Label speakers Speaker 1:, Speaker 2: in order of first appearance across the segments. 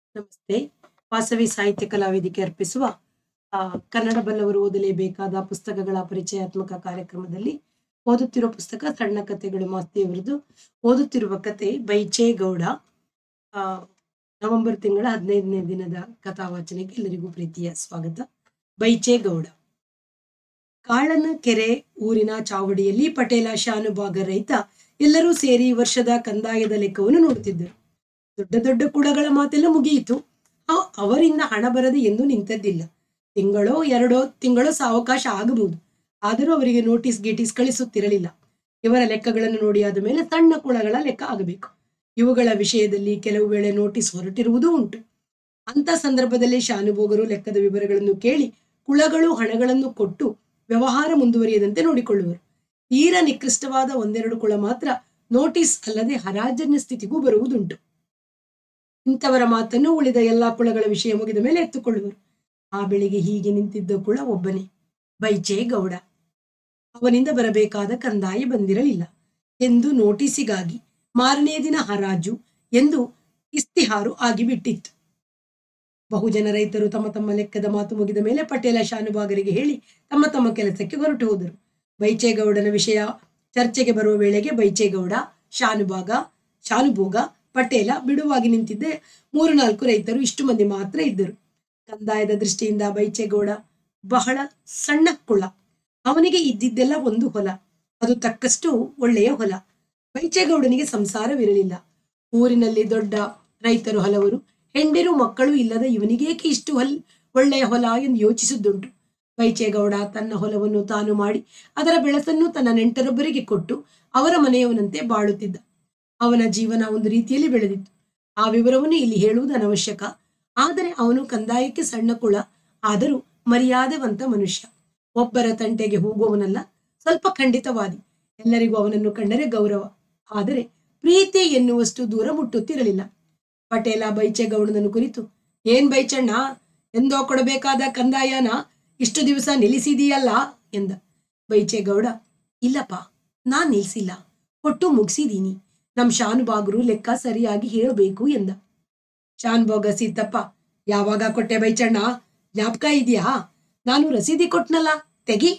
Speaker 1: ನಮಸ್ತೆ ವಾಸವಿ ಸಾಹಿತ್ಯ ಕಲಾವೇದಿಕೆ ಅರ್ಪಿಸುವ ಆ, ಕನ್ನಡ ಬಲ್ಲವರು ಓದಲೇಬೇಕಾದ ಪುಸ್ತಕಗಳ ಪರಿಚಯಾತ್ಮಕ ಕಾರ್ಯಕ್ರಮದಲ್ಲಿ ಓದುತ್ತಿರುವ ಪುಸ್ತಕ ಸಣ್ಣ ಕಥೆಗಳು ಮಾಸ್ತಿಯವರದು ಓದುತ್ತಿರುವ ಕತೆ ಬೈಚೇಗೌಡ ಆ, ನವೆಂಬರ್ ತಿಂಗಳ ಹದಿನೈದನೇ ದಿನದ ಕಥಾವಾಚನೆಗೆ ಎಲ್ಲರಿಗೂ ಪ್ರೀತಿಯ ಸ್ವಾಗತ ಬೈಚೇಗೌಡ ಕಾಳನ ಕೆರೆ ಊರಿನ ಚಾವಡಿಯಲ್ಲಿ ಪಟೇಲ ಶಾನುಭಾಗ ರೈತ ಎಲ್ಲರೂ ಸೇರಿ ವರ್ಷದ ಕಂದಾಯದ ಲೆಕ್ಕವನ್ನು ನೋಡುತ್ತಿದ್ದರು ದೊಡ್ಡ ದೊಡ್ಡ ಕುಳಗಳ ಮಾತೆಲ್ಲ ಮುಗಿಯಿತು ಆ- ಅವರಿಂದ ಹಣ ಬರದೆ ಎಂದು ನಿಂತದ್ದಿಲ್ಲ ತಿಂಗಳೋ ಎರಡೋ ತಿಂಗಳೋ ಸಾವಕಾಶ ಆಗಬಹುದು ಆದರೂ ಅವರಿಗೆ ನೋಟಿಸ್ ಗೀಟಿಸ್ ಕಳಿಸುತ್ತಿರಲಿಲ್ಲ ಇವರ ಲೆಕ್ಕಗಳನ್ನು ನೋಡಿ ಆದ ಮೇಲೆ ಸಣ್ಣ ಕುಳಗಳ ಲೆಕ್ಕ ಆಗಬೇಕು ಇವುಗಳ ವಿಷಯದಲ್ಲಿ ಕೆಲವು ವೇಳೆ ನೋಟಿಸ್ ಹೊರಟಿರುವುದೂ ಉಂಟು ಅಂತ ಸಂದರ್ಭದಲ್ಲಿ ಶಾನುಭೋಗರು ಲೆಕ್ಕದ ವಿವರಗಳನ್ನು ಕೇಳಿ ಕುಳಗಳು ಹಣಗಳನ್ನು ಕೊಟ್ಟು ವ್ಯವಹಾರ ಮುಂದುವರಿಯದಂತೆ ನೋಡಿಕೊಳ್ಳುವರು ತೀರ ನಿಕೃಷ್ಟವಾದ ಒಂದೆರಡು ಕುಳ ಮಾತ್ರ ನೋಟಿಸ್ ಅಲ್ಲದೆ ಹರಾಜನ್ಯ ಸ್ಥಿತಿಗೂ ಬರುವುದುಂಟು ಇಂಥವರ ಮಾತನ್ನು ಉಳಿದ ಎಲ್ಲಾ ಕುಳಗಳ ವಿಷಯ ಮುಗಿದ ಮೇಲೆ ಎತ್ತುಕೊಳ್ಳುವರು ಆ ಬೆಳಿಗ್ಗೆ ಹೀಗೆ ನಿಂತಿದ್ದ ಕುಳ ಒಬ್ಬನೇ ಬೈಚೇ ಗೌಡ ಅವನಿಂದ ಬರಬೇಕಾದ ಕಂದಾಯ ಬಂದಿರಲಿಲ್ಲ ಎಂದು ನೋಟಿಸಿಗಾಗಿ ಮಾರನೇ ದಿನ ಹರಾಜು ಎಂದು ಇಸ್ತಿಹಾರು ಆಗಿಬಿಟ್ಟಿತ್ತು ಬಹುಜನ ರೈತರು ತಮ್ಮ ತಮ್ಮ ಲೆಕ್ಕದ ಮಾತು ಮುಗಿದ ಮೇಲೆ ಪಟೇಲ ಶಾನುಭಾಗರಿಗೆ ಹೇಳಿ ತಮ್ಮ ತಮ್ಮ ಕೆಲಸಕ್ಕೆ ಹೊರಟು ಹೋದರು ಬೈಚೇಗೌಡನ ವಿಷಯ ಚರ್ಚೆಗೆ ಬರುವ ವೇಳೆಗೆ ಬೈಚೇಗೌಡ ಶಾನುಭಾಗ ಶಾನುಭೋಗ ಪಟೇಲ ಬಿಡುವಾಗಿ ನಿಂತಿದ್ದೆ ಮೂರು ನಾಲ್ಕು ರೈತರು ಇಷ್ಟು ಮಂದಿ ಮಾತ್ರ ಇದ್ದರು ಕಂದಾಯದ ದೃಷ್ಟಿಯಿಂದ ಬೈಚೇಗೌಡ ಬಹಳ ಸಣ್ಣ ಕುಳ ಅವನಿಗೆ ಇದ್ದಿದ್ದೆಲ್ಲ ಒಂದು ಹೊಲ ಅದು ತಕ್ಕಷ್ಟು ಒಳ್ಳೆಯ ಹೊಲ ಬೈಚೇಗೌಡನಿಗೆ ಸಂಸಾರವಿರಲಿಲ್ಲ ಊರಿನಲ್ಲಿ ದೊಡ್ಡ ರೈತರು ಹಲವರು ಹೆಂಡಿರು ಮಕ್ಕಳು ಇಲ್ಲದ ಇವನಿಗೇಕೆ ಇಷ್ಟು ಹೊಲ್ ಒಳ್ಳೆಯ ಹೊಲ ಎಂದು ಯೋಚಿಸಿದ್ದುಂಟು ಬೈಚೇಗೌಡ ತನ್ನ ಹೊಲವನ್ನು ತಾನು ಮಾಡಿ ಅದರ ಬೆಳಸನ್ನು ತನ್ನ ನೆಂಟರೊಬ್ಬರಿಗೆ ಕೊಟ್ಟು ಅವರ ಮನೆಯವನಂತೆ ಬಾಳುತ್ತಿದ್ದ ಅವನ ಜೀವನ ಒಂದು ರೀತಿಯಲ್ಲಿ ಬೆಳೆದಿತ್ತು ಆ ವಿವರವನ್ನು ಇಲ್ಲಿ ಹೇಳುವುದು ಅನವಶ್ಯಕ ಆದರೆ ಅವನು ಕಂದಾಯಕ್ಕೆ ಸಣ್ಣ ಕುಳ ಆದರೂ ಮರ್ಯಾದೆವಂತ ಮನುಷ್ಯ ಒಬ್ಬರ ತಂಟೆಗೆ ಹೋಗುವವನಲ್ಲ ಸ್ವಲ್ಪ ಖಂಡಿತವಾದಿ ಎಲ್ಲರಿಗೂ ಅವನನ್ನು ಕಂಡರೆ ಗೌರವ ಆದರೆ ಪ್ರೀತಿ ಎನ್ನುವಷ್ಟು ದೂರ ಮುಟ್ಟುತ್ತಿರಲಿಲ್ಲ ಪಟೇಲ ಬೈಚೇಗೌಡನನ್ನು ಕುರಿತು ಏನ್ ಬೈಚಣ್ಣ ಎಂದೋ ಕೊಡಬೇಕಾದ ಕಂದಾಯನ ಇಷ್ಟು ದಿವಸ ನಿಲ್ಲಿಸಿದೀಯಲ್ಲ ಎಂದ ಬೈಚೇಗೌಡ ಇಲ್ಲಪ್ಪ ನಾನ್ ನಿಲ್ಸಿಲ್ಲ ಕೊಟ್ಟು ಮುಗಿಸಿದೀನಿ ನಮ್ ಶಾನುಭಾಗರು ಲೆಕ್ಕ ಸರಿಯಾಗಿ ಹೇಳಬೇಕು ಎಂದ ಶಾನುಭೋಗ ಸೀತಪ್ಪ ಯಾವಾಗ ಕೊಟ್ಟೆ ಬೈಚಣ್ಣ ಜ್ಞಾಪಕ ಇದೆಯಾ ನಾನು ರಸೀದಿ ಕೊಟ್ನಲ್ಲ ತೆಗಿ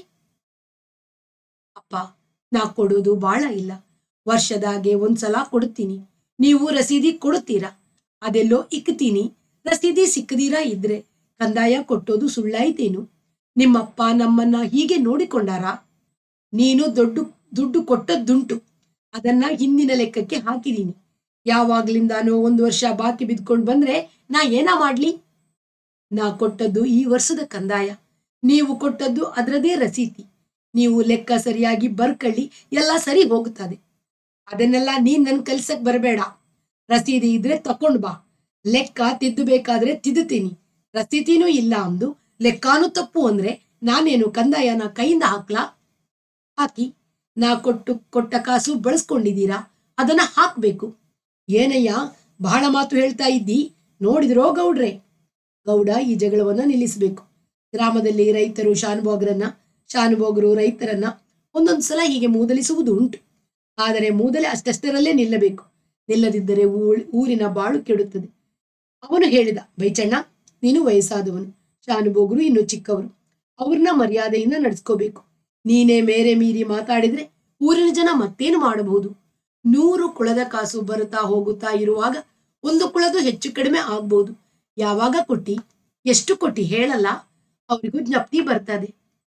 Speaker 1: ಅಪ್ಪ ನಾ ಕೊಡೋದು ಬಾಳ ಇಲ್ಲ ವರ್ಷದಾಗೆ ಒಂದ್ಸಲ ಕೊಡುತ್ತೀನಿ ನೀವು ರಸೀದಿ ಕೊಡುತ್ತೀರಾ ಅದೆಲ್ಲೋ ಇಕ್ತೀನಿ ರಸೀದಿ ಸಿಕ್ಕದೀರಾ ಇದ್ರೆ ಕಂದಾಯ ಕೊಟ್ಟೋದು ಸುಳ್ಳಾಯ್ತೇನು ನಿಮ್ಮಪ್ಪ ನಮ್ಮನ್ನ ಹೀಗೆ ನೋಡಿಕೊಂಡಾರ ನೀನು ದೊಡ್ಡ ದುಡ್ಡು ಕೊಟ್ಟದ್ದುಂಟು ಅದನ್ನ ಹಿಂದಿನ ಲೆಕ್ಕಕ್ಕೆ ಹಾಕಿದೀನಿ ಯಾವಾಗ್ಲಿಂದಾನೋ ಒಂದು ವರ್ಷ ಬಾಕಿ ಬಿದ್ಕೊಂಡು ಬಂದ್ರೆ ನಾ ಏನ ಮಾಡ್ಲಿ ನಾ ಕೊಟ್ಟದ್ದು ಈ ವರ್ಷದ ಕಂದಾಯ ನೀವು ಕೊಟ್ಟದ್ದು ಅದರದೇ ರಸೀತಿ ನೀವು ಲೆಕ್ಕ ಸರಿಯಾಗಿ ಬರ್ಕಳ್ಳಿ ಎಲ್ಲ ಸರಿ ಹೋಗುತ್ತದೆ ಅದನ್ನೆಲ್ಲ ನೀನ್ ನನ್ ಕಲ್ಸಕ್ ಬರಬೇಡ ರಸೀದಿ ಇದ್ರೆ ತಕೊಂಡ್ ಬಾ ಲೆಕ್ಕ ತಿದ್ದಬೇಕಾದ್ರೆ ತಿದ್ದುತ್ತೀನಿ ರಸೀತಿನೂ ಇಲ್ಲ ಅಂದು ಲೆಕ್ಕಾನು ತಪ್ಪು ಅಂದ್ರೆ ನಾನೇನು ಕಂದಾಯನ ಕೈಯಿಂದ ಹಾಕ್ಲಾ ಹಾಕಿ ನಾ ಕೊಟ್ಟು ಕೊಟ್ಟ ಕಾಸು ಬಳಸ್ಕೊಂಡಿದ್ದೀರಾ ಅದನ್ನ ಹಾಕ್ಬೇಕು ಏನಯ್ಯ ಬಹಳ ಮಾತು ಹೇಳ್ತಾ ಇದ್ದಿ ನೋಡಿದ್ರೋ ಗೌಡ್ರೆ ಗೌಡ ಈ ಜಗಳವನ್ನ ನಿಲ್ಲಿಸಬೇಕು ಗ್ರಾಮದಲ್ಲಿ ರೈತರು ಶಾನುಭೋಗರನ್ನ ಶಾನುಭೋಗರು ರೈತರನ್ನ ಒಂದೊಂದ್ಸಲ ಹೀಗೆ ಮೂದಲಿಸುವುದು ಉಂಟು ಆದರೆ ಮೂದಲೆ ಅಷ್ಟಷ್ಟರಲ್ಲೇ ನಿಲ್ಲಬೇಕು ನಿಲ್ಲದಿದ್ದರೆ ಊಳ್- ಊರಿನ ಬಾಳು ಕೆಡುತ್ತದೆ ಅವನು ಹೇಳಿದ ಬೈಚಣ್ಣ ನೀನು ವಯಸ್ಸಾದವನು ಶಾನುಭೋಗರು ಇನ್ನು ಚಿಕ್ಕವರು ಅವ್ರನ್ನ ಮರ್ಯಾದೆಯಿಂದ ನಡೆಸ್ಕೋಬೇಕು ನೀನೇ ಮೇರೆ ಮೀರಿ ಮಾತಾಡಿದ್ರೆ ಊರಿನ ಜನ ಮತ್ತೇನು ಮಾಡಬಹುದು ನೂರು ಕುಳದ ಕಾಸು ಬರುತ್ತಾ ಹೋಗುತ್ತಾ ಇರುವಾಗ ಒಂದು ಕುಳದು ಹೆಚ್ಚು ಕಡಿಮೆ ಆಗ್ಬಹುದು ಯಾವಾಗ ಕೊಟ್ಟಿ ಎಷ್ಟು ಕೊಟ್ಟಿ ಹೇಳಲ್ಲ ಅವರಿಗೂ ಜ್ಞಪ್ತಿ ಬರ್ತದೆ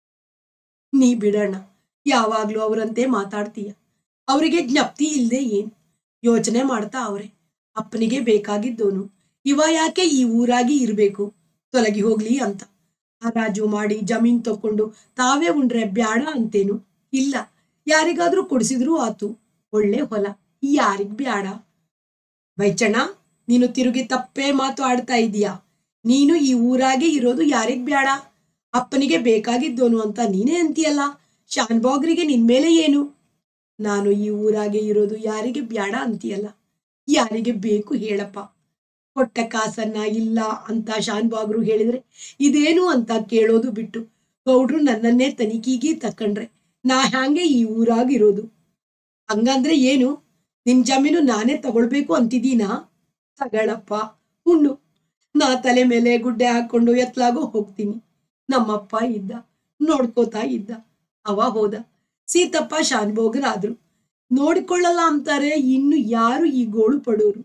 Speaker 1: ನೀ ಬಿಡಣ್ಣ ಯಾವಾಗ್ಲೂ ಅವರಂತೆ ಮಾತಾಡ್ತೀಯ ಅವರಿಗೆ ಜ್ಞಪ್ತಿ ಇಲ್ದೆ ಏನ್ ಯೋಚನೆ ಮಾಡ್ತಾ ಅವ್ರೆ ಅಪ್ಪನಿಗೆ ಬೇಕಾಗಿದ್ದೋನು ಇವ ಯಾಕೆ ಈ ಊರಾಗಿ ಇರ್ಬೇಕು ತೊಲಗಿ ಹೋಗ್ಲಿ ಅಂತ ಹರಾಜು ಮಾಡಿ ಜಮೀನ್ ತಕೊಂಡು ತಾವೇ ಉಂಡ್ರೆ ಬ್ಯಾಡ ಅಂತೇನು ಇಲ್ಲ ಯಾರಿಗಾದ್ರೂ ಕೊಡಿಸಿದ್ರು ಆತು ಒಳ್ಳೆ ಹೊಲ ಯಾರಿಗ್ ಬ್ಯಾಡ ಬೈಚಣ್ಣ ನೀನು ತಿರುಗಿ ತಪ್ಪೇ ಮಾತು ಆಡ್ತಾ ಇದೀಯಾ ನೀನು ಈ ಊರಾಗೆ ಇರೋದು ಯಾರಿಗ್ ಬ್ಯಾಡ ಅಪ್ಪನಿಗೆ ಬೇಕಾಗಿದ್ದೋನು ಅಂತ ನೀನೇ ಅಂತೀಯಲ್ಲ ಶಾನ್ಬಾಗ್ರಿಗೆ ನಿನ್ ಮೇಲೆ ಏನು ನಾನು ಈ ಊರಾಗೆ ಇರೋದು ಯಾರಿಗೆ ಬ್ಯಾಡ ಅಂತೀಯಲ್ಲ ಯಾರಿಗೆ ಬೇಕು ಹೇಳಪ್ಪ ಕೊಟ್ಟ ಕಾಸನ್ನ ಇಲ್ಲ ಅಂತ ಶಾನ್ಬಾಗ್ರು ಹೇಳಿದ್ರೆ ಇದೇನು ಅಂತ ಕೇಳೋದು ಬಿಟ್ಟು ಗೌಡ್ರು ನನ್ನನ್ನೇ ತನಿಖೆಗೆ ತಕೊಂಡ್ರೆ ನಾ ಹ್ಯಾಂಗೆ ಈ ಊರಾಗಿರೋದು ಹಂಗಂದ್ರೆ ಏನು ನಿನ್ ಜಮೀನು ನಾನೇ ತಗೊಳ್ಬೇಕು ಅಂತಿದ್ದೀನಾ ತಗಳಪ್ಪ ಉಣ್ಣು ನಾ ತಲೆ ಮೇಲೆ ಗುಡ್ಡೆ ಹಾಕೊಂಡು ಎತ್ಲಾಗೋ ಹೋಗ್ತೀನಿ ನಮ್ಮಪ್ಪ ಇದ್ದ ನೋಡ್ಕೋತಾ ಇದ್ದ ಅವ ಹೋದ ಸೀತಪ್ಪ ಶಾನ್ಭೋಗರಾದ್ರು ನೋಡಿಕೊಳ್ಳಲ್ಲ ಅಂತಾರೆ ಇನ್ನು ಯಾರು ಈ ಗೋಳು ಪಡೋರು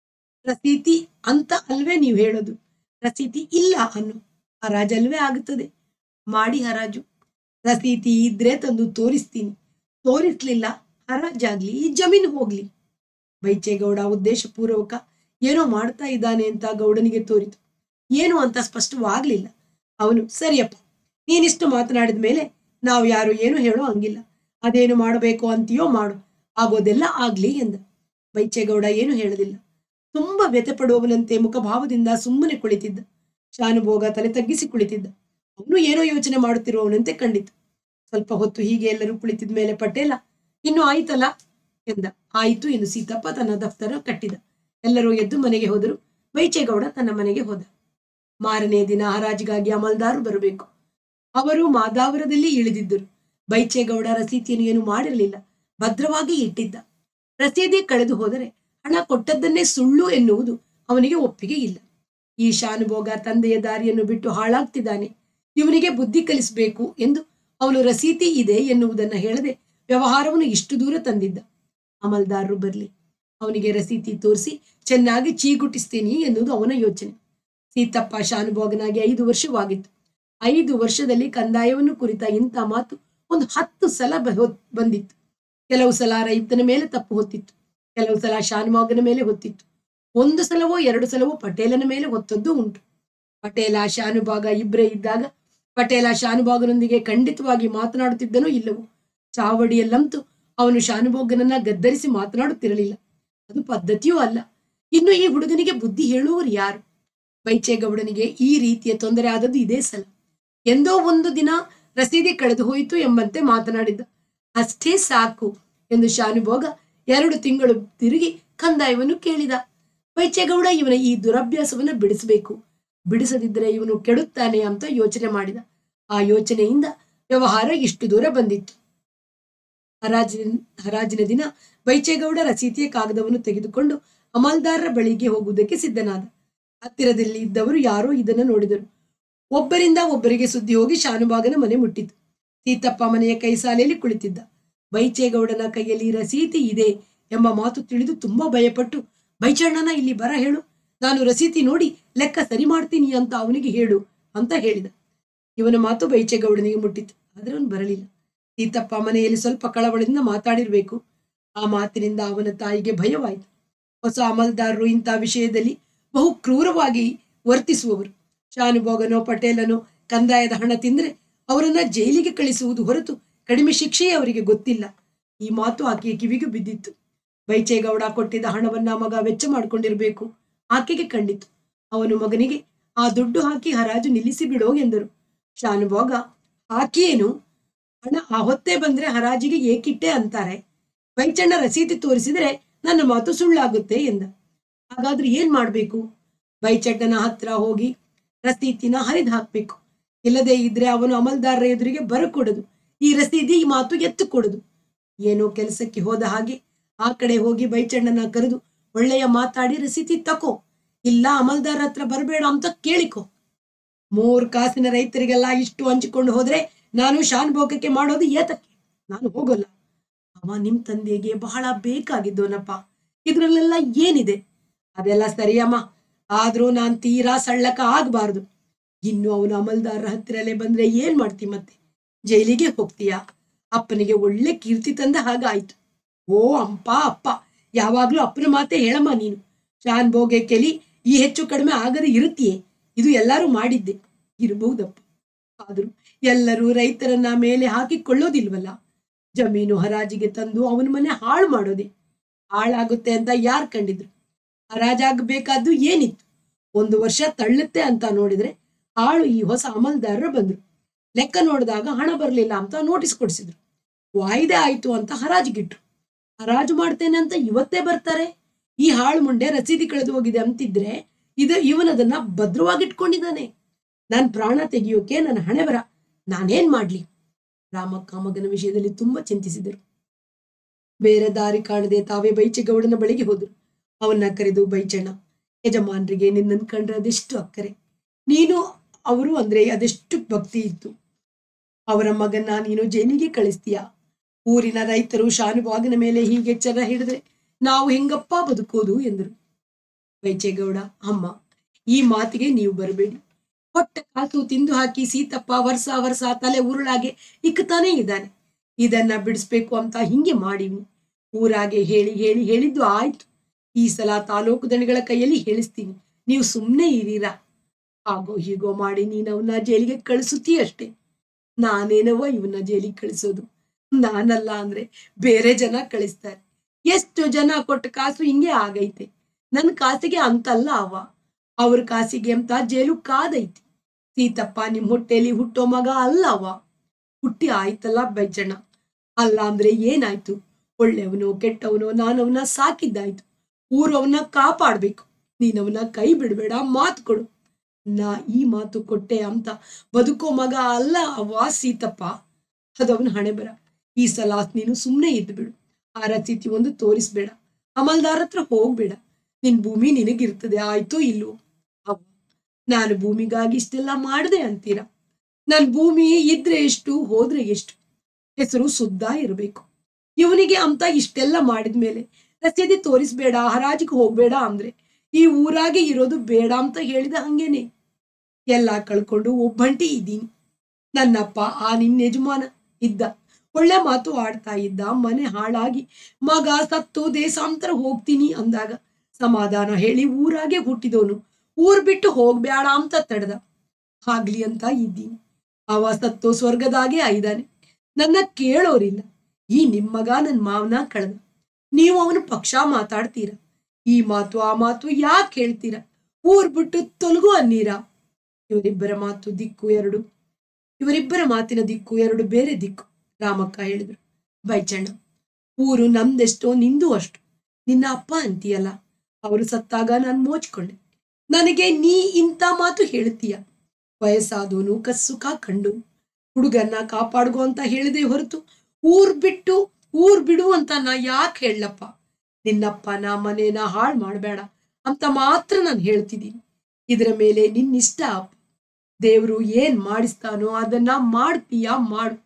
Speaker 1: ರಸೀತಿ ಅಂತ ಅಲ್ವೇ ನೀವು ಹೇಳೋದು ರಸೀತಿ ಇಲ್ಲ ಅನ್ನು ಹರಾಜಲ್ವೇ ಆಗುತ್ತದೆ ಮಾಡಿ ಹರಾಜು ರಸೀತಿ ಇದ್ರೆ ತಂದು ತೋರಿಸ್ತೀನಿ ತೋರಿಸ್ಲಿಲ್ಲ ಹರಾಜಾಗ್ಲಿ ಈ ಜಮೀನು ಹೋಗ್ಲಿ ಬೈಚೇಗೌಡ ಉದ್ದೇಶಪೂರ್ವಕ ಏನೋ ಮಾಡ್ತಾ ಇದ್ದಾನೆ ಅಂತ ಗೌಡನಿಗೆ ತೋರಿತು ಏನು ಅಂತ ಸ್ಪಷ್ಟವಾಗ್ಲಿಲ್ಲ ಅವನು ಸರಿಯಪ್ಪ ನೀನಿಷ್ಟು ಮಾತನಾಡಿದ ಮೇಲೆ ನಾವು ಯಾರು ಏನು ಹೇಳೋ ಹಂಗಿಲ್ಲ ಅದೇನು ಮಾಡಬೇಕು ಅಂತೀಯೋ ಮಾಡು ಆಗೋದೆಲ್ಲ ಆಗ್ಲಿ ಎಂದ ಬೈಚೇಗೌಡ ಏನು ಹೇಳಲಿಲ್ಲ ತುಂಬಾ ವ್ಯಥೆ ಪಡುವವನಂತೆ ಮುಖಭಾವದಿಂದ ಸುಮ್ಮನೆ ಕುಳಿತಿದ್ದ ಶಾನುಭೋಗ ತಲೆ ತಗ್ಗಿಸಿ ಕುಳಿತಿದ್ದ ಅವನು ಏನೋ ಯೋಚನೆ ಮಾಡುತ್ತಿರುವವನಂತೆ ಕಂಡಿತು ಸ್ವಲ್ಪ ಹೊತ್ತು ಹೀಗೆ ಎಲ್ಲರೂ ಕುಳಿತಿದ ಮೇಲೆ ಪಟೇಲ ಇನ್ನು ಆಯ್ತಲ್ಲ ಎಂದ ಆಯಿತು ಎಂದು ಸೀತಪ್ಪ ತನ್ನ ದಫ್ತರ ಕಟ್ಟಿದ ಎಲ್ಲರೂ ಎದ್ದು ಮನೆಗೆ ಹೋದರು ಬೈಚೇಗೌಡ ತನ್ನ ಮನೆಗೆ ಹೋದ ಮಾರನೇ ದಿನ ಹರಾಜಿಗಾಗಿ ಅಮಲ್ದಾರು ಬರಬೇಕು ಅವರು ಮಾದಾವರದಲ್ಲಿ ಇಳಿದಿದ್ದರು ಬೈಚೇಗೌಡ ರಸೀತಿಯನ್ನು ಏನು ಮಾಡಿರಲಿಲ್ಲ ಭದ್ರವಾಗಿ ಇಟ್ಟಿದ್ದ ರಸೀದಿ ಕಳೆದು ಹೋದರೆ ಹಣ ಕೊಟ್ಟದ್ದನ್ನೇ ಸುಳ್ಳು ಎನ್ನುವುದು ಅವನಿಗೆ ಒಪ್ಪಿಗೆ ಇಲ್ಲ ಈ ಶಾನುಭೋಗ ತಂದೆಯ ದಾರಿಯನ್ನು ಬಿಟ್ಟು ಹಾಳಾಗ್ತಿದ್ದಾನೆ ಇವನಿಗೆ ಬುದ್ಧಿ ಕಲಿಸಬೇಕು ಎಂದು ಅವನು ರಸೀತಿ ಇದೆ ಎನ್ನುವುದನ್ನ ಹೇಳದೆ ವ್ಯವಹಾರವನ್ನು ಇಷ್ಟು ದೂರ ತಂದಿದ್ದ ಅಮಲ್ದಾರರು ಬರಲಿ ಅವನಿಗೆ ರಸೀತಿ ತೋರಿಸಿ ಚೆನ್ನಾಗಿ ಚೀಗುಟ್ಟಿಸ್ತೀನಿ ಎನ್ನುವುದು ಅವನ ಯೋಚನೆ ಸೀತಪ್ಪ ಶಾನುಭೋಗನಾಗಿ ಐದು ವರ್ಷವಾಗಿತ್ತು ಐದು ವರ್ಷದಲ್ಲಿ ಕಂದಾಯವನ್ನು ಕುರಿತ ಇಂಥ ಮಾತು ಒಂದು ಹತ್ತು ಸಲ ಬ- ಹೊತ್- ಬಂದಿತ್ತು ಕೆಲವು ಸಲ ರೈತನ ಮೇಲೆ ತಪ್ಪು ಹೊತ್ತಿತ್ತು ಕೆಲವು ಸಲ ಶಾನುಭೋಗನ ಮೇಲೆ ಹೊತ್ತಿತ್ತು ಒಂದು ಸಲವೋ ಎರಡು ಸಲವೋ ಪಟೇಲನ ಮೇಲೆ ಹೊತ್ತದ್ದು ಉಂಟು ಪಟೇಲ ಶಾನುಭಾಗ ಇಬ್ಬರೇ ಇದ್ದಾಗ ಪಟೇಲ ಶಾನುಭಾಗನೊಂದಿಗೆ ಖಂಡಿತವಾಗಿ ಮಾತನಾಡುತ್ತಿದ್ದನೋ ಇಲ್ಲವೋ ಚಾವಡಿಯಲ್ಲಂತೂ ಅವನು ಶಾನುಭೋಗನನ್ನ ಗದ್ದರಿಸಿ ಮಾತನಾಡುತ್ತಿರಲಿಲ್ಲ ಅದು ಪದ್ಧತಿಯೂ ಅಲ್ಲ ಇನ್ನು ಈ ಹುಡುಗನಿಗೆ ಬುದ್ಧಿ ಹೇಳುವವರು ಯಾರು ಬೈಚೇಗೌಡನಿಗೆ ಈ ರೀತಿಯ ತೊಂದರೆ ಆದದ್ದು ಇದೇ ಸಲ ಎಂದೋ ಒಂದು ದಿನ ರಸೀದಿ ಕಳೆದು ಹೋಯಿತು ಎಂಬಂತೆ ಮಾತನಾಡಿದ್ದ ಅಷ್ಟೇ ಸಾಕು ಎಂದು ಶಾನುಭೋಗ ಎರಡು ತಿಂಗಳು ತಿರುಗಿ ಕಂದಾಯವನ್ನು ಕೇಳಿದ ಬೈಚೇಗೌಡ ಇವನ ಈ ದುರಭ್ಯಾಸವನ್ನ ಬಿಡಿಸಬೇಕು ಬಿಡಿಸದಿದ್ದರೆ ಇವನು ಕೆಡುತ್ತಾನೆ ಅಂತ ಯೋಚನೆ ಮಾಡಿದ ಆ ಯೋಚನೆಯಿಂದ ವ್ಯವಹಾರ ಇಷ್ಟು ದೂರ ಬಂದಿತ್ತು ಹರಾಜಿನ ಹರಾಜಿನ ದಿನ ಬೈಚೇಗೌಡ ರಸೀತಿಯ ಕಾಗದವನ್ನು ತೆಗೆದುಕೊಂಡು ಅಮಲ್ದಾರರ ಬಳಿಗೆ ಹೋಗುವುದಕ್ಕೆ ಸಿದ್ಧನಾದ ಹತ್ತಿರದಲ್ಲಿ ಇದ್ದವರು ಯಾರೋ ಇದನ್ನು ನೋಡಿದರು ಒಬ್ಬರಿಂದ ಒಬ್ಬರಿಗೆ ಸುದ್ದಿ ಹೋಗಿ ಶಾನುಭಾಗನ ಮನೆ ಮುಟ್ಟಿತು ಸೀತಪ್ಪ ಮನೆಯ ಕೈ ಸಾಲೆಯಲ್ಲಿ ಕುಳಿತಿದ್ದ ಬೈಚೇಗೌಡನ ಕೈಯಲ್ಲಿ ರಸೀತಿ ಇದೆ ಎಂಬ ಮಾತು ತಿಳಿದು ತುಂಬಾ ಭಯಪಟ್ಟು ಬೈಚಣ್ಣನ ಇಲ್ಲಿ ಬರ ಹೇಳು ನಾನು ರಸೀತಿ ನೋಡಿ ಲೆಕ್ಕ ಸರಿ ಮಾಡ್ತೀನಿ ಅಂತ ಅವನಿಗೆ ಹೇಳು ಅಂತ ಹೇಳಿದ ಇವನ ಮಾತು ಬೈಚೇಗೌಡನಿಗೆ ಮುಟ್ಟಿತು ಆದ್ರೆ ಅವನು ಬರಲಿಲ್ಲ ಸೀತಪ್ಪ ಮನೆಯಲ್ಲಿ ಸ್ವಲ್ಪ ಕಳವಳದಿಂದ ಮಾತಾಡಿರ್ಬೇಕು ಆ ಮಾತಿನಿಂದ ಅವನ ತಾಯಿಗೆ ಭಯವಾಯಿತು ಹೊಸ ಅಮಲ್ದಾರರು ಇಂಥ ವಿಷಯದಲ್ಲಿ ಬಹು ಕ್ರೂರವಾಗಿ ವರ್ತಿಸುವವರು ಶಾನುಭೋಗನೋ ಪಟೇಲನೋ ಕಂದಾಯದ ಹಣ ತಿಂದ್ರೆ ಅವರನ್ನ ಜೈಲಿಗೆ ಕಳಿಸುವುದು ಹೊರತು ಕಡಿಮೆ ಶಿಕ್ಷೆಯೇ ಅವರಿಗೆ ಗೊತ್ತಿಲ್ಲ ಈ ಮಾತು ಆಕೆಯ ಕಿವಿಗೆ ಬಿದ್ದಿತ್ತು ಬೈಚೇಗೌಡ ಕೊಟ್ಟಿದ್ದ ಹಣವನ್ನ ಮಗ ವೆಚ್ಚ ಮಾಡಿಕೊಂಡಿರ್ಬೇಕು ಆಕೆಗೆ ಕಂಡಿತು ಅವನು ಮಗನಿಗೆ ಆ ದುಡ್ಡು ಹಾಕಿ ಹರಾಜು ನಿಲ್ಲಿಸಿ ಬಿಡೋ ಎಂದರು ಶಾನುಭೋಗ ಹಾಕಿಯೇನು ಹಣ ಆ ಹೊತ್ತೇ ಬಂದ್ರೆ ಹರಾಜಿಗೆ ಏಕಿಟ್ಟೆ ಅಂತಾರೆ ಬೈಚಣ್ಣ ರಸೀದಿ ತೋರಿಸಿದ್ರೆ ನನ್ನ ಮಾತು ಸುಳ್ಳಾಗುತ್ತೆ ಎಂದ ಹಾಗಾದ್ರೆ ಏನ್ ಮಾಡ್ಬೇಕು ಬೈಚಣ್ಣನ ಹತ್ರ ಹೋಗಿ ರಸೀತಿನ ಹರಿದು ಹಾಕ್ಬೇಕು ಇಲ್ಲದೆ ಇದ್ರೆ ಅವನು ಅಮಲ್ದಾರರ ಎದುರಿಗೆ ಬರಕೊಡದು ಈ ರಸೀದಿ ಈ ಮಾತು ಎತ್ತು ಕೊಡದು ಏನೋ ಕೆಲಸಕ್ಕೆ ಹೋದ ಹಾಗೆ ಆ ಕಡೆ ಹೋಗಿ ಬೈಚಣ್ಣನ ಕರೆದು ಒಳ್ಳೆಯ ಮಾತಾಡಿ ರಸೀತಿ ತಕೋ ಇಲ್ಲ ಅಮಲ್ದಾರ ಹತ್ರ ಬರಬೇಡ ಅಂತ ಕೇಳಿಕೊ ಮೂರ್ ಕಾಸಿನ ರೈತರಿಗೆಲ್ಲ ಇಷ್ಟು ಹಂಚಿಕೊಂಡು ಹೋದ್ರೆ ನಾನು ಶಾನ್ಭೋಗಕ್ಕೆ ಮಾಡೋದು ಏತಕ್ಕೆ ನಾನು ಹೋಗಲ್ಲ ಅವ ನಿಮ್ ತಂದೆಗೆ ಬಹಳ ಬೇಕಾಗಿದ್ದೋನಪ್ಪ ಇದ್ರಲ್ಲೆಲ್ಲ ಏನಿದೆ ಅದೆಲ್ಲ ಸರಿಯಮ್ಮ ಆದ್ರೂ ನಾನ್ ತೀರಾ ಸಳ್ಳಕ ಆಗ್ಬಾರ್ದು ಇನ್ನು ಅವನು ಅಮಲ್ದಾರರ ಹತ್ತಿರಲ್ಲೇ ಬಂದ್ರೆ ಏನ್ ಮಾಡ್ತಿ ಮತ್ತೆ ಜೈಲಿಗೆ ಹೋಗ್ತೀಯಾ ಅಪ್ಪನಿಗೆ ಒಳ್ಳೆ ಕೀರ್ತಿ ತಂದ ಹಾಗಾಯ್ತು ಓ ಅಂಪ ಅಪ್ಪ ಯಾವಾಗ್ಲೂ ಅಪ್ಪನ ಮಾತೆ ಹೇಳಮ್ಮ ನೀನು ಶಾನ್ ಬೋಗೆ ಕೆಲಿ ಈ ಹೆಚ್ಚು ಕಡಿಮೆ ಆಗದೆ ಇರುತ್ತೀಯೇ ಇದು ಎಲ್ಲರೂ ಮಾಡಿದ್ದೆ ಇರಬಹುದಪ್ಪ ಆದ್ರೂ ಎಲ್ಲರೂ ರೈತರನ್ನ ಮೇಲೆ ಹಾಕಿಕೊಳ್ಳೋದಿಲ್ವಲ್ಲ ಜಮೀನು ಹರಾಜಿಗೆ ತಂದು ಅವನ ಮನೆ ಹಾಳು ಮಾಡೋದೆ ಹಾಳಾಗುತ್ತೆ ಅಂತ ಯಾರ್ ಕಂಡಿದ್ರು ಹರಾಜಾಗಬೇಕಾದ್ದು ಏನಿತ್ತು ಒಂದು ವರ್ಷ ತಳ್ಳುತ್ತೆ ಅಂತ ನೋಡಿದ್ರೆ ಆಳು ಈ ಹೊಸ ಅಮಲ್ದಾರರು ಬಂದ್ರು ಲೆಕ್ಕ ನೋಡಿದಾಗ ಹಣ ಬರಲಿಲ್ಲ ಅಂತ ನೋಟಿಸ್ ಕೊಡಿಸಿದ್ರು ವಾಯ್ದೆ ಆಯ್ತು ಅಂತ ಹರಾಜಿಗಿಟ್ರು ಹರಾಜು ಮಾಡ್ತೇನೆ ಅಂತ ಇವತ್ತೇ ಬರ್ತಾರೆ ಈ ಹಾಳು ಮುಂಡೆ ರಸೀದಿ ಕಳೆದು ಹೋಗಿದೆ ಅಂತಿದ್ರೆ ಇದು ಇವನದನ್ನ ಭದ್ರವಾಗಿಟ್ಕೊಂಡಿದ್ದಾನೆ ನಾನ್ ಪ್ರಾಣ ತೆಗೆಯೋಕೆ ನನ್ನ ಹಣೆ ಬರ ನಾನೇನ್ ಮಾಡ್ಲಿ ರಾಮಕ್ಕ ಮಗನ ವಿಷಯದಲ್ಲಿ ತುಂಬಾ ಚಿಂತಿಸಿದರು ಬೇರೆ ದಾರಿ ಕಾಣದೆ ತಾವೇ ಬೈಚೆಗೌಡನ ಬಳಿಗೆ ಹೋದರು ಅವನ್ನ ಕರೆದು ಬೈಚಣ್ಣ ಯಜಮಾನ್ರಿಗೆ ನಿನ್ನನ್ನು ಕಂಡ್ರೆ ಅದೆಷ್ಟು ಅಕ್ಕರೆ ನೀನು ಅವರು ಅಂದ್ರೆ ಅದೆಷ್ಟು ಭಕ್ತಿ ಇತ್ತು ಅವರ ಮಗನ್ನ ನೀನು ಜೈಲಿಗೆ ಕಳಿಸ್ತೀಯ ಊರಿನ ರೈತರು ಶಾನುಭಾಗನ ಮೇಲೆ ಹೀಗೆ ಎಚ್ಚರ ಹಿಡಿದ್ರೆ ನಾವು ಹೆಂಗಪ್ಪ ಬದುಕೋದು ಎಂದರು ಬೈಚೇಗೌಡ ಅಮ್ಮ ಈ ಮಾತಿಗೆ ನೀವು ಬರಬೇಡಿ ಹೊಟ್ಟೆ ಕಾಸು ತಿಂದು ಹಾಕಿ ಸೀತಪ್ಪ ವರ್ಷ ವರ್ಷ ತಲೆ ಉರುಳಾಗೆ ಇಕ್ಕತಾನೇ ಇದ್ದಾನೆ ಇದನ್ನ ಬಿಡಿಸ್ಬೇಕು ಅಂತ ಹಿಂಗೆ ಮಾಡಿವ್ನಿ ಊರಾಗೆ ಹೇಳಿ ಹೇಳಿ ಹೇಳಿದ್ದು ಆಯ್ತು ಈ ಸಲ ತಾಲೂಕು ದಣಿಗಳ ಕೈಯಲ್ಲಿ ಹೇಳಿಸ್ತೀನಿ ನೀವು ಸುಮ್ಮನೆ ಇರೀರಾ ಹಾಗೋ ಹೀಗೋ ಮಾಡಿ ನೀನು ಅವನ್ನ ಜೈಲಿಗೆ ಕಳಿಸುತ್ತೀ ಅಷ್ಟೇ ನಾನೇನವ ಇವನ್ನ ಜೈಲಿಗೆ ಕಳಿಸೋದು ನಾನಲ್ಲ ಅಂದ್ರೆ ಬೇರೆ ಜನ ಕಳಿಸ್ತಾರೆ ಎಷ್ಟು ಜನ ಕೊಟ್ಟ ಕಾಸು ಹಿಂಗೆ ಆಗೈತೆ ನನ್ನ ಕಾಸಿಗೆ ಅಂತಲ್ಲ ಅವ ಅವ್ರ ಕಾಸಿಗೆ ಅಂತ ಜೈಲು ಕಾದೈತಿ ಸೀತಪ್ಪ ನಿಮ್ ಹೊಟ್ಟೆಲಿ ಹುಟ್ಟೋ ಮಗ ಅಲ್ಲ ಅವ ಹುಟ್ಟಿ ಆಯ್ತಲ್ಲ ಬೈಜಣ್ಣ ಅಲ್ಲ ಅಂದ್ರೆ ಏನಾಯ್ತು ಒಳ್ಳೆಯವನು ಕೆಟ್ಟವನು ನಾನವನ್ನ ಸಾಕಿದ್ದಾಯ್ತು ಊರವನ್ನ ಕಾಪಾಡ್ಬೇಕು ನೀನವನ್ನ ಕೈ ಬಿಡ್ಬೇಡ ಮಾತು ಕೊಡು ನಾ ಈ ಮಾತು ಕೊಟ್ಟೆ ಅಂತ ಬದುಕೋ ಮಗ ಅಲ್ಲ ಅವ ಸೀತಪ್ಪ ಅದವನ ಹಣೆ ಬರ ಈ ಸಲ ನೀನು ಸುಮ್ಮನೆ ಇದ್ದು ಬಿಡು ಆ ರಸೀತಿ ಒಂದು ತೋರಿಸ್ಬೇಡ ಅಮಲ್ದಾರ್ ಹತ್ರ ಹೋಗ್ಬೇಡ ನಿನ್ ಭೂಮಿ ನಿನಗಿರ್ತದೆ ಆಯ್ತೋ ಇಲ್ವೋ ಅವ್ ನಾನು ಭೂಮಿಗಾಗಿ ಇಷ್ಟೆಲ್ಲ ಮಾಡ್ದೆ ಅಂತೀರಾ ನನ್ ಭೂಮಿ ಇದ್ರೆ ಎಷ್ಟು ಹೋದ್ರೆ ಎಷ್ಟು ಹೆಸರು ಸುದ್ದ ಇರಬೇಕು ಇವನಿಗೆ ಅಂತ ಇಷ್ಟೆಲ್ಲ ಮಾಡಿದ್ಮೇಲೆ ರಸೀದಿ ತೋರಿಸ್ಬೇಡ ಹರಾಜಿಗೆ ಹೋಗ್ಬೇಡ ಅಂದ್ರೆ ಈ ಊರಾಗೆ ಇರೋದು ಬೇಡ ಅಂತ ಹೇಳಿದ ಹಂಗೇನೆ ಎಲ್ಲ ಕಳ್ಕೊಂಡು ಒಬ್ಬಂಟಿ ಇದ್ದೀನಿ ನನ್ನಪ್ಪ ಆ ನಿನ್ನ ಯಜಮಾನ ಇದ್ದ ಒಳ್ಳೆ ಮಾತು ಆಡ್ತಾ ಇದ್ದ ಮನೆ ಹಾಳಾಗಿ ಮಗ ಸತ್ತು ದೇಶಾಂತರ ಹೋಗ್ತೀನಿ ಅಂದಾಗ ಸಮಾಧಾನ ಹೇಳಿ ಊರಾಗೆ ಹುಟ್ಟಿದವನು ಊರ್ ಬಿಟ್ಟು ಹೋಗ್ಬೇಡ ಅಂತ ತಡೆದ ಆಗ್ಲಿ ಅಂತ ಇದ್ದೀನಿ ಅವ ಸತ್ತು ಸ್ವರ್ಗದಾಗೆ ಐದಾನೆ ನನ್ನ ಕೇಳೋರಿಲ್ಲ ಈ ನಿಮ್ಮಗ ನನ್ ಮಾವನ ಕಳೆದ ನೀವು ಅವನ ಪಕ್ಷ ಮಾತಾಡ್ತೀರ ಈ ಮಾತು ಆ ಮಾತು ಯಾಕೆ ಹೇಳ್ತೀರ ಊರ್ ಬಿಟ್ಟು ತೊಲಗು ಅನ್ನೀರ ಇವರಿಬ್ಬರ ಮಾತು ದಿಕ್ಕು ಎರಡು ಇವರಿಬ್ಬರ ಮಾತಿನ ದಿಕ್ಕು ಎರಡು ಬೇರೆ ದಿಕ್ಕು ರಾಮಕ್ಕ ಹೇಳಿದ್ರು ಬೈಚಣ್ಣ ಊರು ನಮ್ದೆಷ್ಟೋ ನಿಂದು ಅಷ್ಟು ನಿನ್ನ ಅಪ್ಪ ಅಂತೀಯಲ್ಲ ಅವರು ಸತ್ತಾಗ ನಾನು ಮೋಚ್ಕೊಂಡೆ ನನಗೆ ನೀ ಇಂಥ ಮಾತು ಹೇಳ್ತೀಯ ವಯಸ್ಸಾದವನು ಕಸ್ಸುಕ ಕಂಡು ಹುಡುಗನ್ನ ಕಾಪಾಡ್ಗೋ ಅಂತ ಹೇಳಿದೆ ಹೊರತು ಊರ್ ಬಿಟ್ಟು ಊರ್ ಬಿಡು ಅಂತ ನಾ ಯಾಕೆ ಹೇಳಪ್ಪ ನಿನ್ನಪ್ಪನ ಮನೇನ ಹಾಳು ಮಾಡಬೇಡ ಅಂತ ಮಾತ್ರ ನಾನು ಹೇಳ್ತಿದ್ದೀನಿ ಇದರ ಮೇಲೆ ನಿನ್ನಿಷ್ಟ ಅಪ್ಪ ದೇವ್ರು ಏನ್ ಮಾಡಿಸ್ತಾನೋ ಅದನ್ನ ಮಾಡ್ತೀಯ ಮಾಡು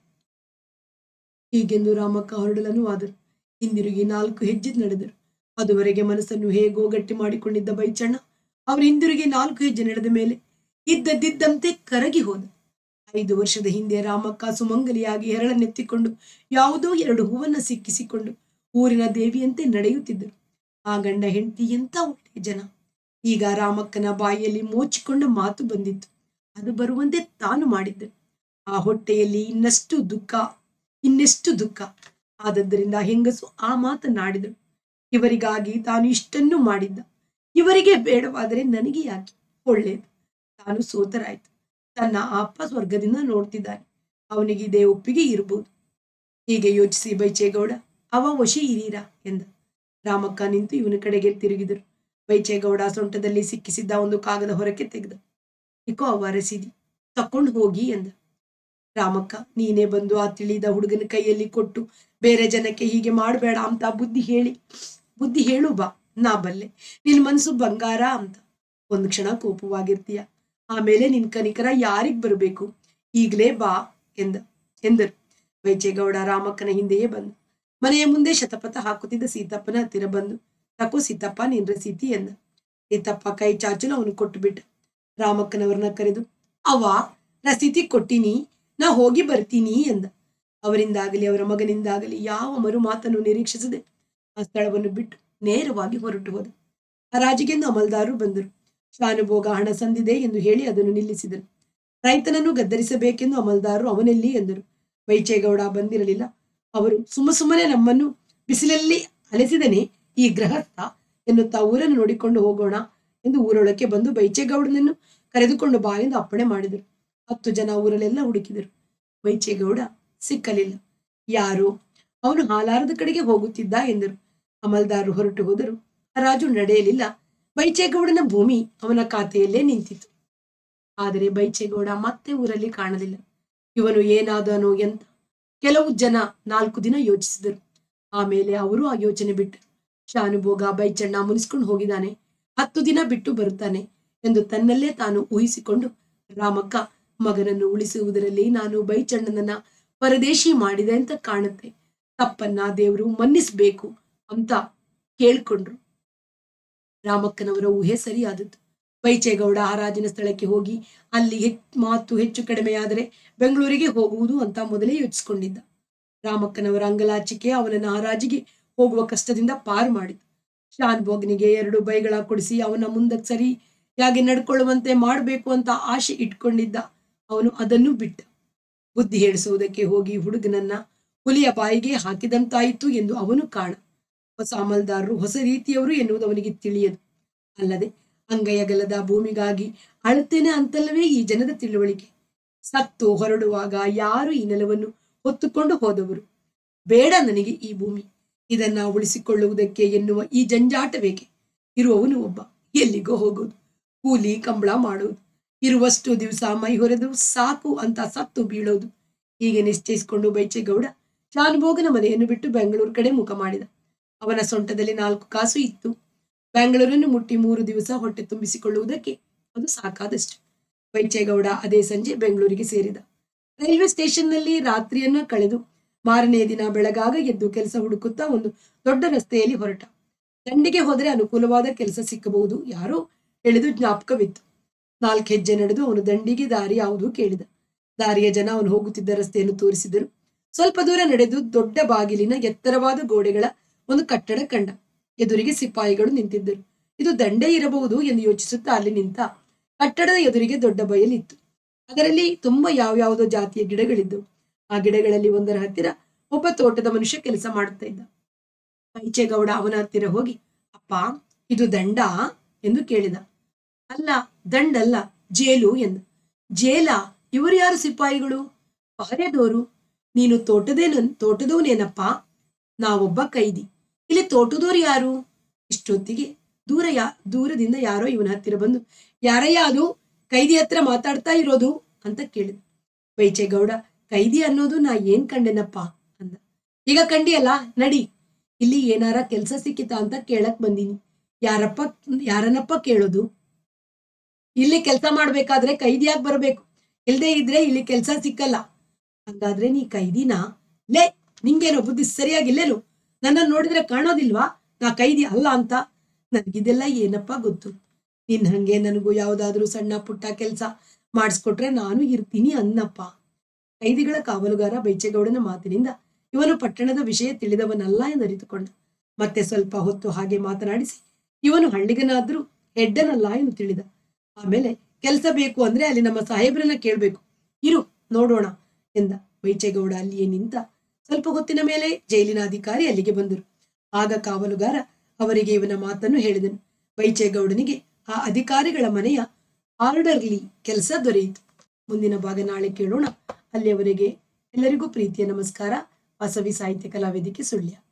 Speaker 1: ಹೀಗೆಂದು ರಾಮಕ್ಕ ಹೊರಡಲನು ಆದರು ಹಿಂದಿರುಗಿ ನಾಲ್ಕು ಹೆಜ್ಜೆ ನಡೆದರು ಅದುವರೆಗೆ ಮನಸ್ಸನ್ನು ಹೇಗೋ ಗಟ್ಟಿ ಮಾಡಿಕೊಂಡಿದ್ದ ಬೈಚಣ್ಣ ಅವರು ಹಿಂದಿರುಗಿ ನಾಲ್ಕು ಹೆಜ್ಜೆ ನಡೆದ ಮೇಲೆ ಇದ್ದದ್ದಿದ್ದಂತೆ ಕರಗಿ ಹೋದ ಐದು ವರ್ಷದ ಹಿಂದೆ ರಾಮಕ್ಕ ಸುಮಂಗಲಿಯಾಗಿ ಹೆರಳನ್ನೆತ್ತಿಕೊಂಡು ಯಾವುದೋ ಎರಡು ಹೂವನ್ನ ಸಿಕ್ಕಿಸಿಕೊಂಡು ಊರಿನ ದೇವಿಯಂತೆ ನಡೆಯುತ್ತಿದ್ದರು ಆ ಗಂಡ ಹೆಂಡತಿ ಎಂತ ಒಳ್ಳೆಯ ಜನ ಈಗ ರಾಮಕ್ಕನ ಬಾಯಿಯಲ್ಲಿ ಮೋಚಿಕೊಂಡ ಮಾತು ಬಂದಿತ್ತು ಅದು ಬರುವಂತೆ ತಾನು ಮಾಡಿದ್ದರು ಆ ಹೊಟ್ಟೆಯಲ್ಲಿ ಇನ್ನಷ್ಟು ದುಃಖ ಇನ್ನೆಷ್ಟು ದುಃಖ ಆದದ್ದರಿಂದ ಹೆಂಗಸು ಆ ಮಾತನಾಡಿದಳು ಇವರಿಗಾಗಿ ತಾನು ಇಷ್ಟನ್ನು ಮಾಡಿದ್ದ ಇವರಿಗೆ ಬೇಡವಾದರೆ ನನಗೆ ಯಾಕೆ ಒಳ್ಳೆಯದು ತಾನು ಸೋತರಾಯ್ತು ತನ್ನ ಅಪ್ಪ ಸ್ವರ್ಗದಿಂದ ನೋಡ್ತಿದ್ದಾನೆ ಅವನಿಗೆ ಇದೇ ಒಪ್ಪಿಗೆ ಇರಬಹುದು ಹೀಗೆ ಯೋಚಿಸಿ ಬೈಚೇಗೌಡ ಅವ ವಶಿ ಇರೀರಾ ಎಂದ ರಾಮಕ್ಕ ನಿಂತು ಇವನ ಕಡೆಗೆ ತಿರುಗಿದರು ಬೈಚೇಗೌಡ ಸೊಂಟದಲ್ಲಿ ಸಿಕ್ಕಿಸಿದ್ದ ಒಂದು ಕಾಗದ ಹೊರಕ್ಕೆ ತೆಗೆದ ಇಕೋ ಅವ ರಸೀದಿ ತಕೊಂಡು ಹೋಗಿ ಎಂದ ರಾಮಕ್ಕ ನೀನೇ ಬಂದು ಆ ತಿಳಿದ ಹುಡುಗನ ಕೈಯಲ್ಲಿ ಕೊಟ್ಟು ಬೇರೆ ಜನಕ್ಕೆ ಹೀಗೆ ಮಾಡಬೇಡ ಅಂತ ಬುದ್ಧಿ ಹೇಳಿ ಬುದ್ಧಿ ಹೇಳು ಬಾ ನಾ ಬಲ್ಲೆ ನಿನ್ ಮನ್ಸು ಬಂಗಾರ ಅಂತ ಒಂದ್ ಕ್ಷಣ ಕೋಪವಾಗಿರ್ತೀಯ ಆಮೇಲೆ ನಿನ್ ಕನಿಕರ ಯಾರಿಗ್ ಬರಬೇಕು ಈಗ್ಲೇ ಬಾ ಎಂದ ಎಂದರು ಬೈಚೇಗೌಡ ರಾಮಕ್ಕನ ಹಿಂದೆಯೇ ಬಂದ ಮನೆಯ ಮುಂದೆ ಶತಪಥ ಹಾಕುತ್ತಿದ್ದ ಸೀತಪ್ಪನ ಹತ್ತಿರ ಬಂದು ತಕೋ ಸೀತಪ್ಪ ನಿನ್ ರಸೀತಿ ಎಂದ ಸೀತಪ್ಪ ಕೈ ಚಾಚಲು ಅವನು ಕೊಟ್ಟು ಬಿಟ್ಟ ರಾಮಕ್ಕನವರನ್ನ ಕರೆದು ಅವ ರಸೀತಿ ಕೊಟ್ಟಿನಿ ನಾ ಹೋಗಿ ಬರ್ತೀನಿ ಎಂದ ಅವರಿಂದಾಗಲಿ ಅವರ ಮಗನಿಂದಾಗಲಿ ಯಾವ ಮರು ಮಾತನ್ನು ನಿರೀಕ್ಷಿಸದೆ ಆ ಸ್ಥಳವನ್ನು ಬಿಟ್ಟು ನೇರವಾಗಿ ಹೊರಟು ಹೋದ ಹರಾಜಿಗೆಂದು ಅಮಲ್ದಾರರು ಬಂದರು ಶಾನುಭೋಗ ಹಣ ಸಂದಿದೆ ಎಂದು ಹೇಳಿ ಅದನ್ನು ನಿಲ್ಲಿಸಿದರು ರೈತನನ್ನು ಗದ್ದರಿಸಬೇಕೆಂದು ಅಮಲ್ದಾರರು ಅವನೆಲ್ಲಿ ಎಂದರು ವೈಚೇಗೌಡ ಬಂದಿರಲಿಲ್ಲ ಅವರು ಸುಮ್ಮ ಸುಮ್ಮನೆ ನಮ್ಮನ್ನು ಬಿಸಿಲಲ್ಲಿ ಅಲೆಸಿದನೆ ಈ ಗೃಹಸ್ಥ ಎನ್ನುತ್ತಾ ಊರನ್ನು ನೋಡಿಕೊಂಡು ಹೋಗೋಣ ಎಂದು ಊರೊಳಕ್ಕೆ ಬಂದು ಬೈಚೇಗೌಡನನ್ನು ಕರೆದುಕೊಂಡು ಬಾ ಎಂದು ಅಪ್ಪಣೆ ಮಾಡಿದರು ಹತ್ತು ಜನ ಊರಲ್ಲೆಲ್ಲ ಹುಡುಕಿದರು ಬೈಚೇಗೌಡ ಸಿಕ್ಕಲಿಲ್ಲ ಯಾರೋ ಅವನು ಹಾಲಾರದ ಕಡೆಗೆ ಹೋಗುತ್ತಿದ್ದ ಎಂದರು ಅಮಲ್ದಾರರು ಹೊರಟು ಹೋದರು ರಾಜು ನಡೆಯಲಿಲ್ಲ ಬೈಚೇಗೌಡನ ಭೂಮಿ ಅವನ ಖಾತೆಯಲ್ಲೇ ನಿಂತಿತು ಆದರೆ ಬೈಚೇಗೌಡ ಮತ್ತೆ ಊರಲ್ಲಿ ಕಾಣಲಿಲ್ಲ ಇವನು ಏನಾದನೋ ಎಂತ ಕೆಲವು ಜನ ನಾಲ್ಕು ದಿನ ಯೋಚಿಸಿದರು ಆಮೇಲೆ ಅವರು ಆ ಯೋಚನೆ ಬಿಟ್ಟರು ಶಾನುಭೋಗ ಬೈಚಣ್ಣ ಮುನಿಸ್ಕೊಂಡು ಹೋಗಿದ್ದಾನೆ ಹತ್ತು ದಿನ ಬಿಟ್ಟು ಬರುತ್ತಾನೆ ಎಂದು ತನ್ನಲ್ಲೇ ತಾನು ಊಹಿಸಿಕೊಂಡು ರಾಮಕ್ಕ ಮಗನನ್ನು ಉಳಿಸುವುದರಲ್ಲಿ ನಾನು ಬೈಚಣ್ಣನನ್ನ ಪರದೇಶಿ ಮಾಡಿದೆ ಅಂತ ಕಾಣುತ್ತೆ ತಪ್ಪನ್ನ ದೇವರು ಮನ್ನಿಸ್ಬೇಕು ಅಂತ ಕೇಳ್ಕೊಂಡ್ರು ರಾಮಕ್ಕನವರ ಊಹೆ ಸರಿಯಾದದ್ದು ಬೈಚೇಗೌಡ ಹರಾಜಿನ ಸ್ಥಳಕ್ಕೆ ಹೋಗಿ ಅಲ್ಲಿ ಹೆಚ್ ಮಾತು ಹೆಚ್ಚು ಕಡಿಮೆಯಾದರೆ ಬೆಂಗಳೂರಿಗೆ ಹೋಗುವುದು ಅಂತ ಮೊದಲೇ ಯೋಚಿಸಿಕೊಂಡಿದ್ದ ರಾಮಕ್ಕನವರ ಅಂಗಲಾಚಿಕೆ ಅವನನ್ನ ಹರಾಜಿಗೆ ಹೋಗುವ ಕಷ್ಟದಿಂದ ಪಾರು ಮಾಡಿತು ಶಾನ್ ಬೋಗ್ನಿಗೆ ಎರಡು ಬೈಗಳ ಕೊಡಿಸಿ ಅವನ ಮುಂದಕ್ಕೆ ಸರಿಯಾಗಿ ನಡ್ಕೊಳ್ಳುವಂತೆ ಮಾಡಬೇಕು ಅಂತ ಆಶೆ ಇಟ್ಕೊಂಡಿದ್ದ ಅವನು ಅದನ್ನು ಬಿಟ್ಟ ಬುದ್ಧಿ ಹೇಳಿಸುವುದಕ್ಕೆ ಹೋಗಿ ಹುಡುಗನನ್ನ ಹುಲಿಯ ಬಾಯಿಗೆ ಹಾಕಿದಂತಾಯಿತು ಎಂದು ಅವನು ಕಾಣ ಹೊಸ ಅಮಲ್ದಾರರು ಹೊಸ ರೀತಿಯವರು ಎನ್ನುವುದು ಅವನಿಗೆ ತಿಳಿಯದು ಅಲ್ಲದೆ ಅಂಗೈಯಗಲದ ಭೂಮಿಗಾಗಿ ಅಳುತ್ತೇನೆ ಅಂತಲ್ಲವೇ ಈ ಜನದ ತಿಳುವಳಿಕೆ ಸತ್ತು ಹೊರಡುವಾಗ ಯಾರು ಈ ನೆಲವನ್ನು ಹೊತ್ತುಕೊಂಡು ಹೋದವರು ಬೇಡ ನನಗೆ ಈ ಭೂಮಿ ಇದನ್ನ ಉಳಿಸಿಕೊಳ್ಳುವುದಕ್ಕೆ ಎನ್ನುವ ಈ ಜಂಜಾಟವೇಕೆ ಇರುವವನು ಒಬ್ಬ ಎಲ್ಲಿಗೋ ಹೋಗೋದು ಕೂಲಿ ಕಂಬಳ ಮಾಡುವುದು ಇರುವಷ್ಟು ದಿವಸ ಮೈ ಹೊರೆದು ಸಾಕು ಅಂತ ಸತ್ತು ಬೀಳೋದು ಹೀಗೆ ನಿಶ್ಚಯಿಸಿಕೊಂಡು ಬೈಚೇಗೌಡ ಶಾನುಭೋಗನ ಮನೆಯನ್ನು ಬಿಟ್ಟು ಬೆಂಗಳೂರು ಕಡೆ ಮುಖ ಮಾಡಿದ ಅವನ ಸೊಂಟದಲ್ಲಿ ನಾಲ್ಕು ಕಾಸು ಇತ್ತು ಬೆಂಗಳೂರನ್ನು ಮುಟ್ಟಿ ಮೂರು ದಿವಸ ಹೊಟ್ಟೆ ತುಂಬಿಸಿಕೊಳ್ಳುವುದಕ್ಕೆ ಅದು ಸಾಕಾದಷ್ಟು ಬೈಚೇಗೌಡ ಅದೇ ಸಂಜೆ ಬೆಂಗಳೂರಿಗೆ ಸೇರಿದ ರೈಲ್ವೆ ಸ್ಟೇಷನ್ನಲ್ಲಿ ರಾತ್ರಿಯನ್ನ ಕಳೆದು ಮಾರನೆಯ ದಿನ ಬೆಳಗಾಗ ಎದ್ದು ಕೆಲಸ ಹುಡುಕುತ್ತಾ ಒಂದು ದೊಡ್ಡ ರಸ್ತೆಯಲ್ಲಿ ಹೊರಟ ದಂಡಿಗೆ ಹೋದರೆ ಅನುಕೂಲವಾದ ಕೆಲಸ ಸಿಕ್ಕಬಹುದು ಯಾರೋ ಎಳೆದು ಜ್ಞಾಪಕವಿತ್ತು ನಾಲ್ಕು ಹೆಜ್ಜೆ ನಡೆದು ಅವನು ದಂಡಿಗೆ ದಾರಿ ಯಾವುದು ಕೇಳಿದ ದಾರಿಯ ಜನ ಅವನು ಹೋಗುತ್ತಿದ್ದ ರಸ್ತೆಯನ್ನು ತೋರಿಸಿದರು ಸ್ವಲ್ಪ ದೂರ ನಡೆದು ದೊಡ್ಡ ಬಾಗಿಲಿನ ಎತ್ತರವಾದ ಗೋಡೆಗಳ ಒಂದು ಕಟ್ಟಡ ಕಂಡ ಎದುರಿಗೆ ಸಿಪಾಯಿಗಳು ನಿಂತಿದ್ದರು ಇದು ದಂಡೆ ಇರಬಹುದು ಎಂದು ಯೋಚಿಸುತ್ತಾ ಅಲ್ಲಿ ನಿಂತ ಕಟ್ಟಡದ ಎದುರಿಗೆ ದೊಡ್ಡ ಬಯಲಿತ್ತು ಅದರಲ್ಲಿ ತುಂಬಾ ಯಾವ್ಯಾವುದೋ ಜಾತಿಯ ಗಿಡಗಳಿದ್ದವು ಆ ಗಿಡಗಳಲ್ಲಿ ಒಂದರ ಹತ್ತಿರ ಒಬ್ಬ ತೋಟದ ಮನುಷ್ಯ ಕೆಲಸ ಮಾಡುತ್ತಾ ಇದ್ದ ಪೈಚೇಗೌಡ ಅವನ ಹತ್ತಿರ ಹೋಗಿ ಅಪ್ಪ ಇದು ದಂಡ ಎಂದು ಕೇಳಿದ ಅಲ್ಲ ದಂಡಲ್ಲ ಜೇಲು ಎಂದು ಜೇಲ ಇವರು ಯಾರು ಸಿಪಾಯಿಗಳು ಪಹರೆದೋರು ನೀನು ತೋಟದೇನ ತೋಟದವನೇನಪ್ಪ ನಾವೊಬ್ಬ ಕೈದಿ ಇಲ್ಲಿ ತೋಟದೋರು ಯಾರು ಇಷ್ಟೊತ್ತಿಗೆ ದೂರ ಯಾ ದೂರದಿಂದ ಯಾರೋ ಇವನ ಹತ್ತಿರ ಬಂದು ಯಾರಯ್ಯ ಅದು ಕೈದಿ ಹತ್ರ ಮಾತಾಡ್ತಾ ಇರೋದು ಅಂತ ಕೇಳಿದ ಬೈಚೇಗೌಡ ಕೈದಿ ಅನ್ನೋದು ನಾ ಏನ್ ಕಂಡೆನಪ್ಪ ಅಂದ ಈಗ ಕಂಡಿಯಲ್ಲ ನಡಿ ಇಲ್ಲಿ ಏನಾರ ಕೆಲ್ಸ ಸಿಕ್ಕಿತಾ ಅಂತ ಕೇಳಕ್ ಬಂದೀನಿ ಯಾರಪ್ಪ ಯಾರನ್ನಪ್ಪ ಕೇಳೋದು ಇಲ್ಲಿ ಕೆಲಸ ಮಾಡ್ಬೇಕಾದ್ರೆ ಕೈದಿಯಾಗಿ ಬರ್ಬೇಕು ಇಲ್ದೇ ಇದ್ರೆ ಇಲ್ಲಿ ಕೆಲಸ ಸಿಕ್ಕಲ್ಲ ಹಂಗಾದ್ರೆ ನೀ ಕೈದಿನಾ ಲೇ ನಿಂಗೇನೋ ಬುದ್ಧಿ ಸರಿಯಾಗಿಲ್ಲೇನು ನನ್ನ ನೋಡಿದ್ರೆ ಕಾಣೋದಿಲ್ವಾ ನಾ ಕೈದಿ ಅಲ್ಲ ಅಂತ ನನಗಿದೆಲ್ಲ ಏನಪ್ಪ ಗೊತ್ತು ನಿನ್ ಹಂಗೆ ನನಗೂ ಯಾವ್ದಾದ್ರೂ ಸಣ್ಣ ಪುಟ್ಟ ಕೆಲಸ ಮಾಡಿಸ್ಕೊಟ್ರೆ ನಾನು ಇರ್ತೀನಿ ಅನ್ನಪ್ಪ ಕೈದಿಗಳ ಕಾವಲುಗಾರ ಬೈಚೇಗೌಡನ ಮಾತಿನಿಂದ ಇವನು ಪಟ್ಟಣದ ವಿಷಯ ತಿಳಿದವನಲ್ಲ ಎಂದರಿತುಕೊಂಡ ಮತ್ತೆ ಸ್ವಲ್ಪ ಹೊತ್ತು ಹಾಗೆ ಮಾತನಾಡಿಸಿ ಇವನು ಹಳ್ಳಿಗನಾದ್ರೂ ಹೆಡ್ಡನಲ್ಲ ಎಂದು ತಿಳಿದ ಆಮೇಲೆ ಕೆಲಸ ಬೇಕು ಅಂದ್ರೆ ಅಲ್ಲಿ ನಮ್ಮ ಸಾಹೇಬ್ರನ್ನ ಕೇಳ್ಬೇಕು ಇರು ನೋಡೋಣ ಎಂದ ಬೈಚೇಗೌಡ ಅಲ್ಲಿಯೇ ನಿಂತ ಸ್ವಲ್ಪ ಹೊತ್ತಿನ ಮೇಲೆ ಜೈಲಿನ ಅಧಿಕಾರಿ ಅಲ್ಲಿಗೆ ಬಂದರು ಆಗ ಕಾವಲುಗಾರ ಅವರಿಗೆ ಇವನ ಮಾತನ್ನು ಹೇಳಿದನು ಬೈಚೇಗೌಡನಿಗೆ ಆ ಅಧಿಕಾರಿಗಳ ಮನೆಯ ಆರ್ಡರ್ಲಿ ಕೆಲಸ ದೊರೆಯಿತು ಮುಂದಿನ ಭಾಗ ನಾಳೆ ಕೇಳೋಣ ಅಲ್ಲಿಯವರೆಗೆ ಎಲ್ಲರಿಗೂ ಪ್ರೀತಿಯ ನಮಸ್ಕಾರ ವಾಸವಿ ಸಾಹಿತ್ಯ ಕಲಾವೇದಿಕೆ ಸುಳ್ಯ